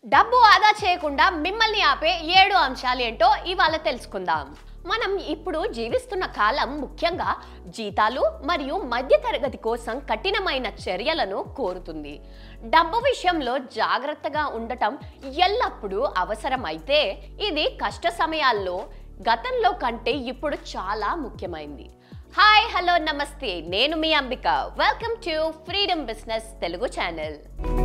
డబ్బు ఆదా చేయకుండా మిమ్మల్ని ఆపే ఏడు అంశాలు ఏంటో ఇవాళ తెలుసుకుందాం మనం ఇప్పుడు జీవిస్తున్న కాలం ముఖ్యంగా జీతాలు మరియు మధ్యతరగతి కోసం కఠినమైన చర్యలను కోరుతుంది డబ్బు విషయంలో జాగ్రత్తగా ఉండటం ఎల్లప్పుడూ అవసరమైతే ఇది కష్ట సమయాల్లో గతంలో కంటే ఇప్పుడు చాలా ముఖ్యమైంది హాయ్ హలో నమస్తే నేను మీ Ambika welcome to freedom business Telugu channel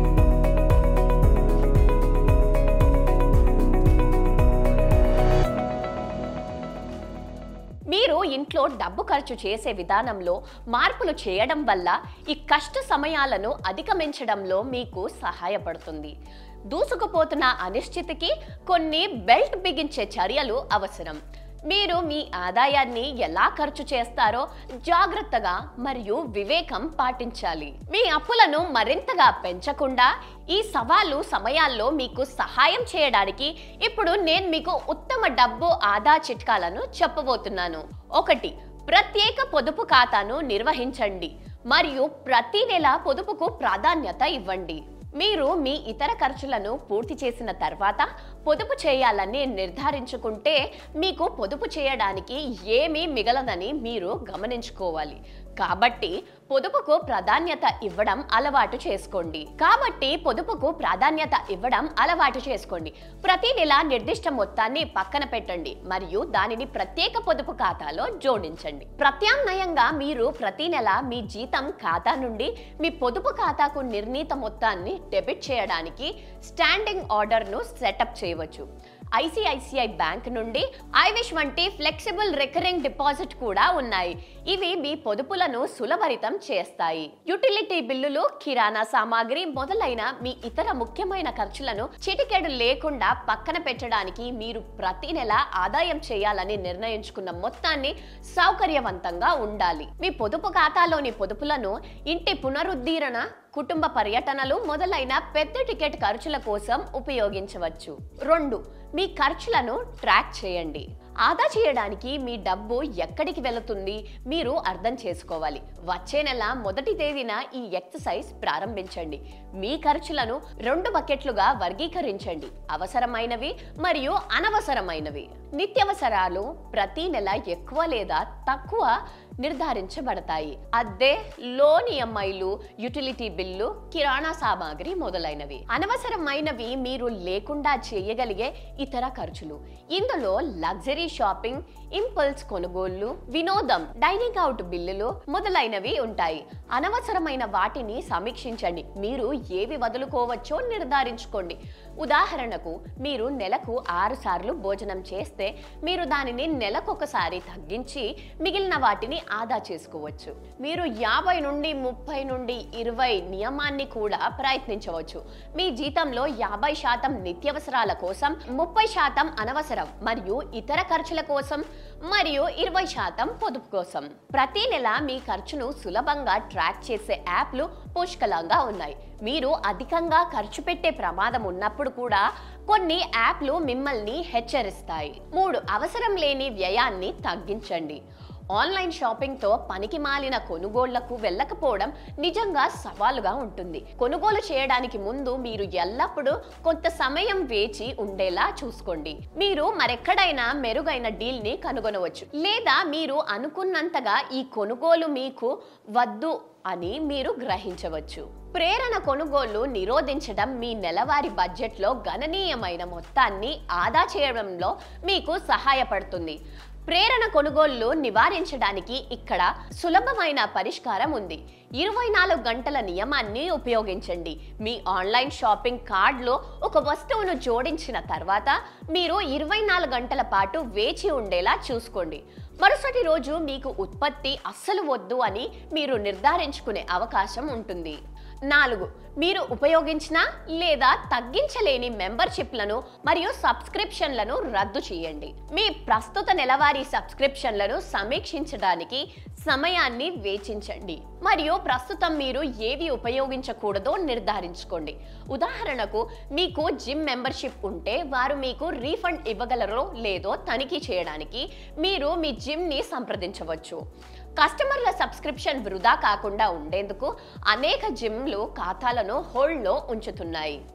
మీరు ఇంట్లో డబ్బు ఖర్చు చేసే విధానంలో మార్పులు చేయడం వల్ల ఈ కష్ట సమయాలను అధిగమించడంలో మీకు సహాయపడుతుంది దూసుకుపోతున్న అనిశ్చితికి కొన్ని బెల్ట్ బిగించే చర్యలు అవసరం మీరు మీ ఆదాయాన్ని ఎలా ఖర్చు చేస్తారో జాగ్రత్తగా మరియు వివేకం పాటించాలి మీ అప్పులను మరింతగా పెంచకుండా ఈ సవాలు సమయాల్లో మీకు సహాయం చేయడానికి ఇప్పుడు నేను మీకు ఉత్తమ డబ్బు ఆదా చిట్కాలను చెప్పబోతున్నాను ఒకటి ప్రత్యేక పొదుపు ఖాతాను నిర్వహించండి మరియు ప్రతి నెల పొదుపుకు ప్రాధాన్యత ఇవ్వండి మీరు మీ ఇతర ఖర్చులను పూర్తి చేసిన తర్వాత పొదుపు చేయాలని నిర్ధారించుకుంటే మీకు పొదుపు చేయడానికి ఏమీ మిగలదని మీరు గమనించుకోవాలి కాబట్టి పొదుపుకు ప్రాధాన్యత ఇవ్వడం అలవాటు చేసుకోండి కాబట్టి పొదుపుకు ప్రాధాన్యత ఇవ్వడం అలవాటు చేసుకోండి ప్రతి నెల నిర్దిష్ట మొత్తాన్ని పక్కన పెట్టండి మరియు దానిని ప్రత్యేక పొదుపు ఖాతాలో జోడించండి ప్రత్యామ్నాయంగా మీరు ప్రతి నెల మీ జీతం ఖాతా నుండి మీ పొదుపు ఖాతాకు నిర్ణీత మొత్తాన్ని డెబిట్ చేయడానికి స్టాండింగ్ ఆర్డర్ను సెటప్ చేయవచ్చు ఐసిఐసిఐ బ్యాంక్ నుండి ఐవిష్ వంటి ఫ్లెక్సిబుల్ రికరింగ్ డిపాజిట్ కూడా ఉన్నాయి ఇవి మీ పొదుపులను సులభరితం చేస్తాయి యుటిలిటీ బిల్లులు కిరాణా సామాగ్రి మొదలైన మీ ఇతర ముఖ్యమైన ఖర్చులను చిటికెడు లేకుండా పక్కన పెట్టడానికి మీరు ప్రతి నెల ఆదాయం చేయాలని నిర్ణయించుకున్న మొత్తాన్ని సౌకర్యవంతంగా ఉండాలి మీ పొదుపు ఖాతాలోని పొదుపులను ఇంటి పునరుద్ధరణ కుటుంబ పర్యటనలు మొదలైన పెద్ద టికెట్ ఖర్చుల కోసం ఉపయోగించవచ్చు రెండు మీ ఖర్చులను ట్రాక్ చేయండి ఆదా చేయడానికి మీ డబ్బు ఎక్కడికి వెళుతుంది మీరు అర్థం చేసుకోవాలి వచ్చే నెల మొదటి తేదీన ఈ ఎక్సర్సైజ్ ప్రారంభించండి మీ ఖర్చులను రెండు బకెట్లుగా వర్గీకరించండి అవసరమైనవి మరియు అనవసరమైనవి నిత్యవసరాలు ప్రతి నెల ఎక్కువ లేదా తక్కువ నిర్ధారించబడతాయి అద్దె లోన్ ఈఎంఐలు యుటిలిటీ బిల్లు కిరాణా సామాగ్రి మొదలైనవి అనవసరమైనవి మీరు లేకుండా చేయగలిగే ఇతర ఖర్చులు ఇందులో లగ్జరీ షాపింగ్ ఇంపల్స్ కొనుగోళ్లు వినోదం డైనింగ్ అవుట్ బిల్లులు మొదలైనవి ఉంటాయి అనవసరమైన వాటిని సమీక్షించండి మీరు ఏవి వదులుకోవచ్చో నిర్ధారించుకోండి ఉదాహరణకు మీరు నెలకు ఆరు సార్లు భోజనం చేస్తే మీరు దానిని నెలకొకసారి తగ్గించి మిగిలిన వాటిని ఆదా చేసుకోవచ్చు మీరు యాభై నుండి ముప్పై నుండి ఇరవై నియమాన్ని కూడా ప్రయత్నించవచ్చు మీ జీతంలో యాభై శాతం నిత్యవసరాల కోసం ముప్పై శాతం అనవసరం మరియు ఇతర ఖర్చుల కోసం మరియు ఇరవై శాతం పొదుపు కోసం ప్రతి నెల మీ ఖర్చును సులభంగా ట్రాక్ చేసే యాప్లు పుష్కలంగా ఉన్నాయి మీరు అధికంగా ఖర్చు పెట్టే ప్రమాదం ఉన్నప్పుడు కూడా కొన్ని యాప్లు మిమ్మల్ని హెచ్చరిస్తాయి మూడు అవసరం లేని వ్యయాన్ని తగ్గించండి ఆన్లైన్ షాపింగ్తో పనికి మాలిన కొనుగోళ్లకు వెళ్ళకపోవడం నిజంగా సవాలుగా ఉంటుంది కొనుగోలు చేయడానికి ముందు మీరు ఎల్లప్పుడూ కొంత సమయం వేచి ఉండేలా చూసుకోండి మీరు మరెక్కడైనా మెరుగైన డీల్ని కనుగొనవచ్చు లేదా మీరు అనుకున్నంతగా ఈ కొనుగోలు మీకు వద్దు అని మీరు గ్రహించవచ్చు ప్రేరణ కొనుగోళ్లు నిరోధించడం మీ నెలవారీ బడ్జెట్లో గణనీయమైన మొత్తాన్ని ఆదా చేయడంలో మీకు సహాయపడుతుంది ప్రేరణ కొనుగోళ్లు నివారించడానికి ఇక్కడ సులభమైన పరిష్కారం ఉంది ఇరవై నాలుగు గంటల నియమాన్ని ఉపయోగించండి మీ ఆన్లైన్ షాపింగ్ కార్డ్లో ఒక వస్తువును జోడించిన తర్వాత మీరు ఇరవై నాలుగు గంటల పాటు వేచి ఉండేలా చూసుకోండి మరుసటి రోజు మీకు ఉత్పత్తి అస్సలు వద్దు అని మీరు నిర్ధారించుకునే అవకాశం ఉంటుంది నాలుగు మీరు ఉపయోగించిన లేదా తగ్గించలేని మెంబర్షిప్లను మరియు సబ్స్క్రిప్షన్లను రద్దు చేయండి మీ ప్రస్తుత నెలవారీ సబ్స్క్రిప్షన్లను సమీక్షించడానికి సమయాన్ని వేచించండి మరియు ప్రస్తుతం మీరు ఏవి ఉపయోగించకూడదో నిర్ధారించుకోండి ఉదాహరణకు మీకు జిమ్ మెంబర్షిప్ ఉంటే వారు మీకు రీఫండ్ ఇవ్వగలరో లేదో తనిఖీ చేయడానికి మీరు మీ జిమ్ని సంప్రదించవచ్చు కస్టమర్ల సబ్స్క్రిప్షన్ వృధా కాకుండా ఉండేందుకు అనేక జిమ్లు ఖాతాలను హోల్డ్లో ఉంచుతున్నాయి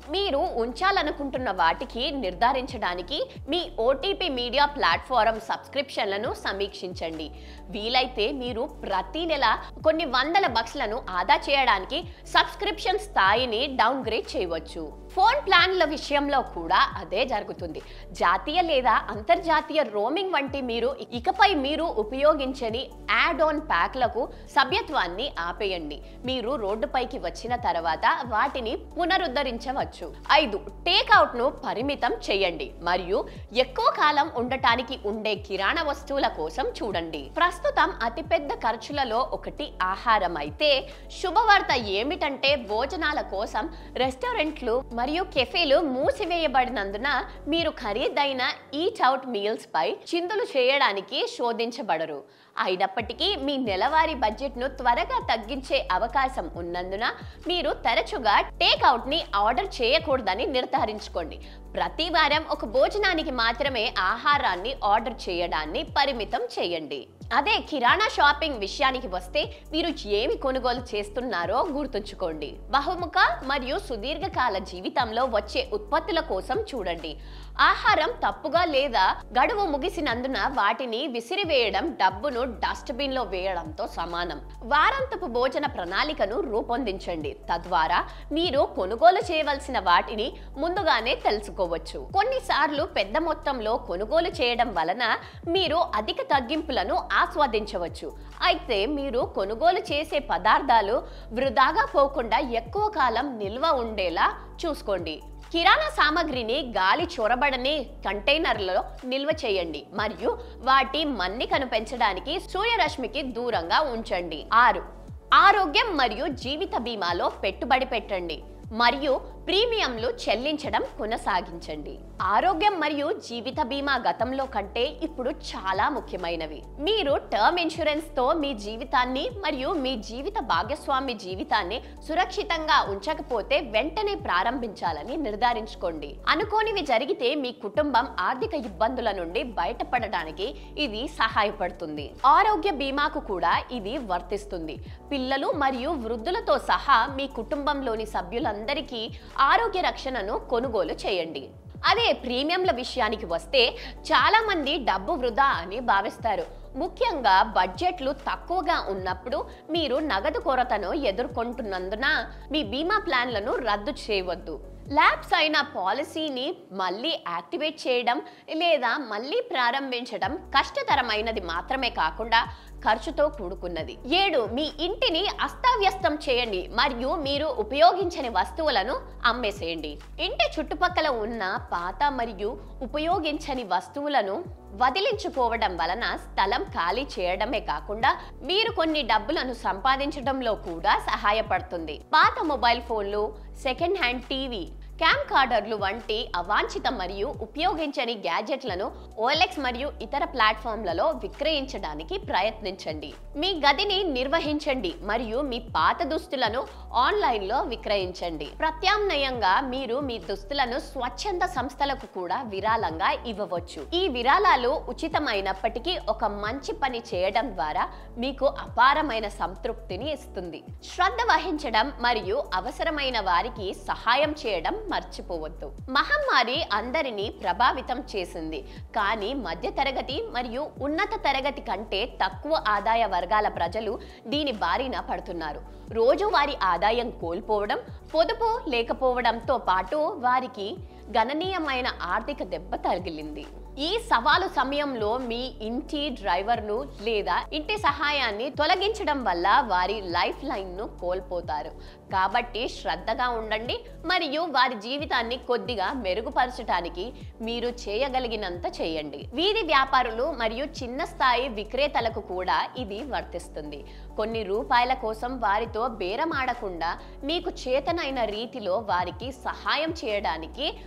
మీరు ఉంచాలనుకుంటున్న వాటికి నిర్ధారించడానికి మీ ఓటీపీ మీడియా ప్లాట్ఫారం సబ్స్క్రిప్షన్లను సమీక్షించండి వీలైతే మీరు ప్రతి నెల కొన్ని వందల బక్స్లను ఆదా చేయడానికి సబ్స్క్రిప్షన్ స్థాయిని డౌన్గ్రేడ్ చేయవచ్చు ఫోన్ ప్లాన్ల విషయంలో కూడా అదే జరుగుతుంది జాతీయ లేదా అంతర్జాతీయ రోమింగ్ వంటి మీరు ఇకపై మీరు ఉపయోగించని యాడ్ ఆన్ ప్యాక్లకు సభ్యత్వాన్ని ఆపేయండి మీరు రోడ్డుపైకి వచ్చిన తర్వాత వాటిని పునరుద్ధరించవచ్చు ఐదు టేక్అవుట్ ను పరిమితం చేయండి మరియు ఎక్కువ కాలం ఉండటానికి ఉండే కిరాణా వస్తువుల కోసం చూడండి ప్రస్తుతం అతిపెద్ద ఖర్చులలో ఒకటి ఆహారం అయితే శుభవార్త ఏమిటంటే భోజనాల కోసం రెస్టారెంట్లు మరియు కెఫేలు మూసివేయబడినందున మీరు ఖరీదైన ఈట్ అవుట్ మీల్స్ పై చిందులు చేయడానికి శోధించబడరు అయినప్పటికీ మీ నెలవారీ బడ్జెట్ను త్వరగా తగ్గించే అవకాశం ఉన్నందున మీరు తరచుగా టేక్అవుట్ ని ఆర్డర్ చేయకూడదని నిర్ధారించుకోండి ప్రతి వారం ఒక భోజనానికి మాత్రమే ఆహారాన్ని ఆర్డర్ చేయడాన్ని పరిమితం చేయండి అదే కిరాణా షాపింగ్ విషయానికి వస్తే మీరు ఏమి కొనుగోలు చేస్తున్నారో గుర్తుంచుకోండి బహుముఖ మరియు సుదీర్ఘకాల జీవితంలో వచ్చే ఉత్పత్తుల కోసం చూడండి ఆహారం తప్పుగా లేదా గడువు ముగిసినందున వాటిని విసిరివేయడం డబ్బును డస్ట్బిన్ లో వేయడంతో సమానం వారాంతపు భోజన ప్రణాళికను రూపొందించండి తద్వారా మీరు కొనుగోలు చేయవలసిన వాటిని ముందుగానే తెలుసుకోవచ్చు కొన్నిసార్లు పెద్ద మొత్తంలో కొనుగోలు చేయడం వలన మీరు అధిక తగ్గింపులను ఆస్వాదించవచ్చు అయితే మీరు కొనుగోలు చేసే పదార్థాలు వృధాగా పోకుండా ఎక్కువ కాలం నిల్వ ఉండేలా చూసుకోండి కిరాణా సామాగ్రిని గాలి చొరబడని కంటైనర్లలో నిల్వ చేయండి మరియు వాటి మన్నికను పెంచడానికి సూర్యరశ్మికి దూరంగా ఉంచండి ఆరు ఆరోగ్యం మరియు జీవిత బీమాలో పెట్టుబడి పెట్టండి మరియు ప్రీమియంలు చెల్లించడం కొనసాగించండి ఆరోగ్యం మరియు జీవిత బీమా గతంలో కంటే ఇప్పుడు చాలా ముఖ్యమైనవి మీరు టర్మ్ ఇన్సూరెన్స్ తో మీ జీవితాన్ని మరియు మీ జీవిత భాగస్వామి జీవితాన్ని సురక్షితంగా ఉంచకపోతే వెంటనే ప్రారంభించాలని నిర్ధారించుకోండి అనుకోనివి జరిగితే మీ కుటుంబం ఆర్థిక ఇబ్బందుల నుండి బయటపడడానికి ఇది సహాయపడుతుంది ఆరోగ్య బీమాకు కూడా ఇది వర్తిస్తుంది పిల్లలు మరియు వృద్ధులతో సహా మీ కుటుంబంలోని సభ్యులందరికీ ఆరోగ్య రక్షణను కొనుగోలు చేయండి అదే ప్రీమియంల విషయానికి వస్తే చాలా మంది డబ్బు వృధా అని భావిస్తారు ముఖ్యంగా బడ్జెట్లు తక్కువగా ఉన్నప్పుడు మీరు నగదు కొరతను ఎదుర్కొంటున్నందున మీ బీమా ప్లాన్లను రద్దు చేయవద్దు ల్యాబ్స్ అయిన పాలసీని మళ్ళీ యాక్టివేట్ చేయడం లేదా మళ్ళీ ప్రారంభించడం కష్టతరమైనది మాత్రమే కాకుండా ఖర్చుతో కూడుకున్నది ఏడు మీ ఇంటిని అస్తవ్యస్తం చేయండి మరియు మీరు ఉపయోగించని వస్తువులను అమ్మేసేయండి ఇంటి చుట్టుపక్కల ఉన్న పాత మరియు ఉపయోగించని వస్తువులను వదిలించుకోవడం వలన స్థలం ఖాళీ చేయడమే కాకుండా మీరు కొన్ని డబ్బులను సంపాదించడంలో కూడా సహాయపడుతుంది పాత మొబైల్ ఫోన్లు సెకండ్ హ్యాండ్ టీవీ క్యామ్ కార్డర్లు వంటి అవాంఛిత మరియు ఉపయోగించని గ్యాజెట్లను ఓఎల్ఎక్స్ మరియు ఇతర ప్లాట్ఫామ్లలో విక్రయించడానికి ప్రయత్నించండి మీ గదిని నిర్వహించండి మరియు మీ పాత దుస్తులను ఆన్లైన్లో విక్రయించండి ప్రత్యామ్నాయంగా మీరు మీ దుస్తులను స్వచ్ఛంద సంస్థలకు కూడా విరాళంగా ఇవ్వవచ్చు ఈ విరాళాలు ఉచితమైనప్పటికీ ఒక మంచి పని చేయడం ద్వారా మీకు అపారమైన సంతృప్తిని ఇస్తుంది శ్రద్ధ వహించడం మరియు అవసరమైన వారికి సహాయం చేయడం మర్చిపోవద్దు మహమ్మారి అందరినీ ప్రభావితం చేసింది కానీ మధ్య తరగతి మరియు ఉన్నత తరగతి కంటే తక్కువ ఆదాయ వర్గాల ప్రజలు దీని బారిన పడుతున్నారు రోజువారీ ఆదాయం కోల్పోవడం పొదుపు లేకపోవడంతో పాటు వారికి గణనీయమైన ఆర్థిక దెబ్బ తగిలింది ఈ సవాలు సమయంలో మీ ఇంటి డ్రైవర్ను లేదా ఇంటి సహాయాన్ని తొలగించడం వల్ల వారి లైఫ్ లైన్ను కోల్పోతారు కాబట్టి శ్రద్ధగా ఉండండి మరియు వారి జీవితాన్ని కొద్దిగా మెరుగుపరచడానికి మీరు చేయగలిగినంత చేయండి వీధి వ్యాపారులు మరియు చిన్న స్థాయి విక్రేతలకు కూడా ఇది వర్తిస్తుంది కొన్ని రూపాయల కోసం వారితో బేరమాడకుండా మీకు చేతనైన రీతిలో వారికి సహాయం చేయడానికి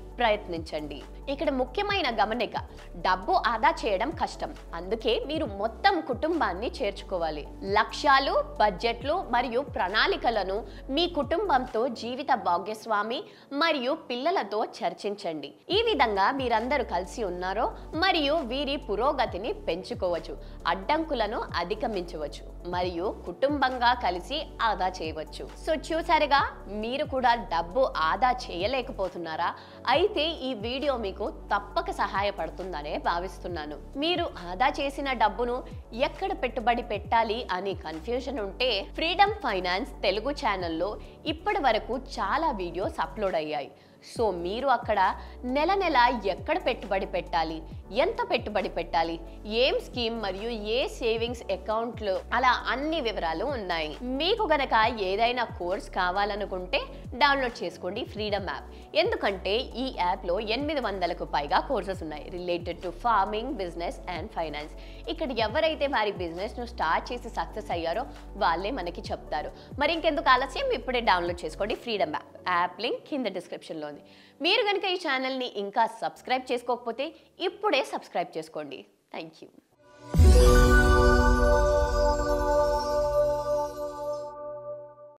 ప్రయత్నించండి ఇక్కడ ముఖ్యమైన గమనిక డబ్బు ఆదా చేయడం కష్టం అందుకే మీరు మొత్తం కుటుంబాన్ని చేర్చుకోవాలి లక్ష్యాలు బడ్జెట్లు మరియు ప్రణాళికలను మీ కుటుంబంతో జీవిత భాగ్యస్వామి మరియు పిల్లలతో చర్చించండి ఈ విధంగా మీరందరూ కలిసి ఉన్నారో మరియు వీరి పురోగతిని పెంచుకోవచ్చు అడ్డంకులను అధిగమించవచ్చు మరియు కుటుంబంగా కలిసి ఆదా చేయవచ్చు సో చూసారుగా మీరు కూడా డబ్బు ఆదా చేయలేకపోతున్నారా అయితే ఈ వీడియో మీకు తప్పక సహాయపడుతుందనే భావిస్తున్నాను మీరు ఆదా చేసిన డబ్బును ఎక్కడ పెట్టుబడి పెట్టాలి అని కన్ఫ్యూజన్ ఉంటే ఫ్రీడమ్ ఫైనాన్స్ తెలుగు ఛానల్లో ఇప్పటి వరకు చాలా వీడియోస్ అప్లోడ్ అయ్యాయి సో మీరు అక్కడ నెల నెల ఎక్కడ పెట్టుబడి పెట్టాలి ఎంత పెట్టుబడి పెట్టాలి ఏం స్కీమ్ మరియు ఏ సేవింగ్స్ అకౌంట్లు అలా అన్ని వివరాలు ఉన్నాయి మీకు గనక ఏదైనా కోర్స్ కావాలనుకుంటే డౌన్లోడ్ చేసుకోండి ఫ్రీడమ్ యాప్ ఎందుకంటే ఈ యాప్లో ఎనిమిది వందలకు పైగా కోర్సెస్ ఉన్నాయి related to farming business and finance ఇక్కడ ఎవరైతే వారి బిజినెస్ను స్టార్ట్ చేసి సక్సెస్ అయ్యారో వాళ్ళే మనకి చెప్తారు మరి ఇంకెందుకు ఆలస్యం ఇప్పుడే డౌన్లోడ్ చేసుకోండి ఫ్రీడమ్ యాప్ యాప్ లింక్ కింద డిస్క్రిప్షన్లో ఉంది మీరు కనుక ఈ ఛానల్ని ఇంకా సబ్స్క్రైబ్ చేసుకోకపోతే ఇప్పుడే సబ్స్క్రైబ్ చేసుకోండి థ్యాంక్ యూ